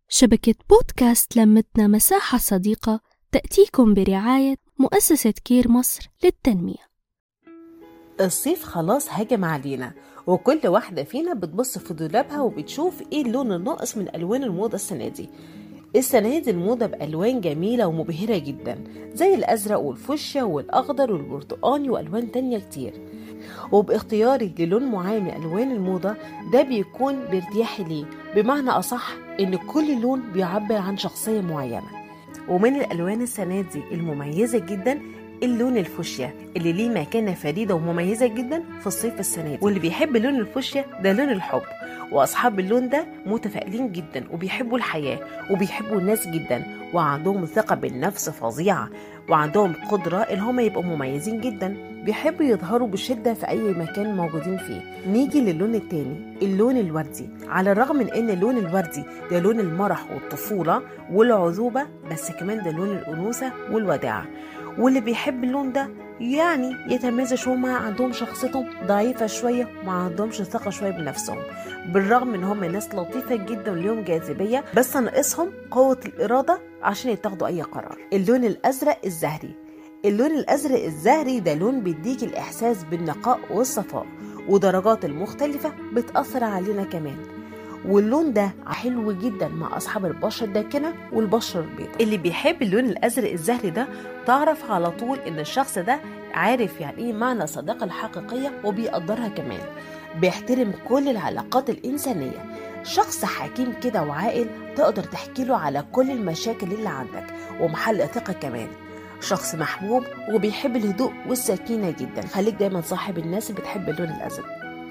شبكة بودكاست لمتنا مساحة صديقة تأتيكم برعاية مؤسسة كير مصر للتنمية الصيف خلاص هجم علينا وكل واحدة فينا بتبص في دولابها وبتشوف ايه اللون الناقص من ألوان الموضة السنة دي السنة دي الموضة بألوان جميلة ومبهرة جدا زي الأزرق والفوشيا والأخضر والبرتقاني وألوان تانية كتير وباختياري للون معين من ألوان الموضة ده بيكون بارتياحي ليه بمعنى أصح إن كل لون بيعبر عن شخصية معينة ومن الألوان السنة دي المميزة جدا اللون الفوشيا اللي ليه مكانة فريدة ومميزة جدا في الصيف السنة دي واللي بيحب لون الفوشيا ده لون الحب وأصحاب اللون ده متفائلين جدا وبيحبوا الحياة وبيحبوا الناس جدا وعندهم ثقة بالنفس فظيعة وعندهم قدرة إن هم يبقوا مميزين جدا بيحبوا يظهروا بشدة في أي مكان موجودين فيه نيجي للون التاني اللون الوردي على الرغم من أن اللون الوردي ده لون المرح والطفولة والعذوبة بس كمان ده لون الأنوثة والوداعة واللي بيحب اللون ده يعني يتميزوا شوية ما عندهم شخصيتهم ضعيفة شوية ما عندهمش ثقة شوية بنفسهم بالرغم ان هم ناس لطيفة جدا وليهم جاذبية بس ناقصهم قوة الإرادة عشان يتاخدوا أي قرار اللون الأزرق الزهري اللون الأزرق الزهري ده لون بيديك الإحساس بالنقاء والصفاء ودرجات المختلفة بتأثر علينا كمان واللون ده حلو جدا مع اصحاب البشره الداكنه والبشره البيضاء اللي بيحب اللون الازرق الزهري ده تعرف على طول ان الشخص ده عارف يعني ايه معنى الصداقه الحقيقيه وبيقدرها كمان بيحترم كل العلاقات الانسانيه شخص حكيم كده وعاقل تقدر تحكي له على كل المشاكل اللي عندك ومحل ثقه كمان شخص محبوب وبيحب الهدوء والسكينة جدا خليك دايما صاحب الناس اللي بتحب اللون الأزرق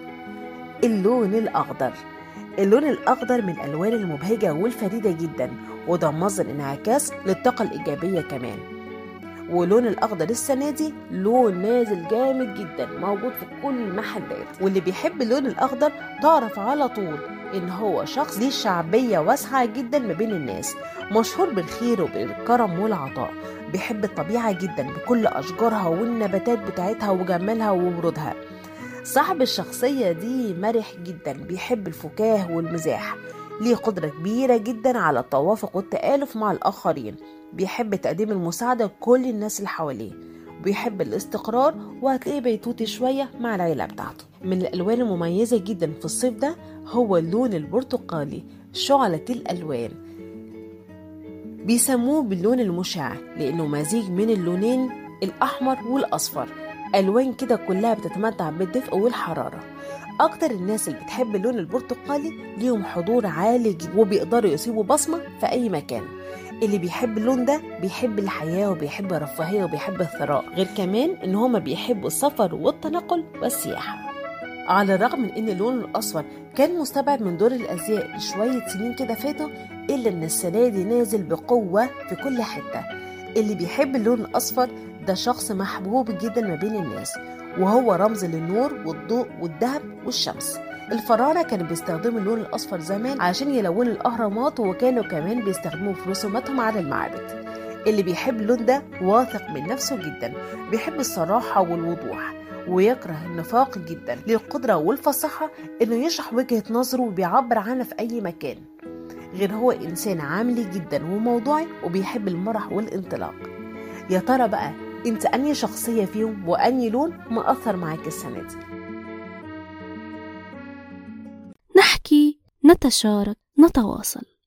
اللون الأخضر اللون الأخضر من الألوان المبهجة والفريدة جدا وده مصدر انعكاس للطاقة الإيجابية كمان ولون الأخضر السنة دي لون نازل جامد جدا موجود في كل المحلات واللي بيحب اللون الأخضر تعرف على طول إن هو شخص ليه شعبية واسعة جدا ما بين الناس مشهور بالخير وبالكرم والعطاء بيحب الطبيعة جدا بكل أشجارها والنباتات بتاعتها وجمالها وورودها صاحب الشخصية دي مرح جدا بيحب الفكاهة والمزاح ليه قدرة كبيرة جدا على التوافق والتآلف مع الآخرين بيحب تقديم المساعدة لكل الناس اللي حواليه بيحب الاستقرار وهتلاقيه بيتوتي شوية مع العيلة بتاعته من الألوان المميزة جدا في الصيف ده هو اللون البرتقالي شعلة الألوان بيسموه باللون المشع لأنه مزيج من اللونين الأحمر والأصفر ألوان كده كلها بتتمتع بالدفء والحرارة أكتر الناس اللي بتحب اللون البرتقالي ليهم حضور عالي جدا وبيقدروا يسيبوا بصمة في أي مكان اللي بيحب اللون ده بيحب الحياة وبيحب الرفاهية وبيحب الثراء غير كمان إن هما بيحبوا السفر والتنقل والسياحة على الرغم من ان اللون الاصفر كان مستبعد من دور الازياء لشويه سنين كده فاتوا الا ان السنه دي نازل بقوه في كل حته اللي بيحب اللون الاصفر ده شخص محبوب جدا ما بين الناس وهو رمز للنور والضوء والذهب والشمس الفراعنة كانوا بيستخدموا اللون الأصفر زمان عشان يلونوا الأهرامات وكانوا كمان بيستخدموه في رسوماتهم على المعابد اللي بيحب اللون ده واثق من نفسه جدا بيحب الصراحة والوضوح ويكره النفاق جدا للقدرة والفصاحة إنه يشرح وجهة نظره وبيعبر عنها في أي مكان غير هو إنسان عملي جدا وموضوعي وبيحب المرح والانطلاق يا ترى بقى انت انهي شخصيه فيهم وانهي لون مأثر معاك السنه دي نحكي نتشارك نتواصل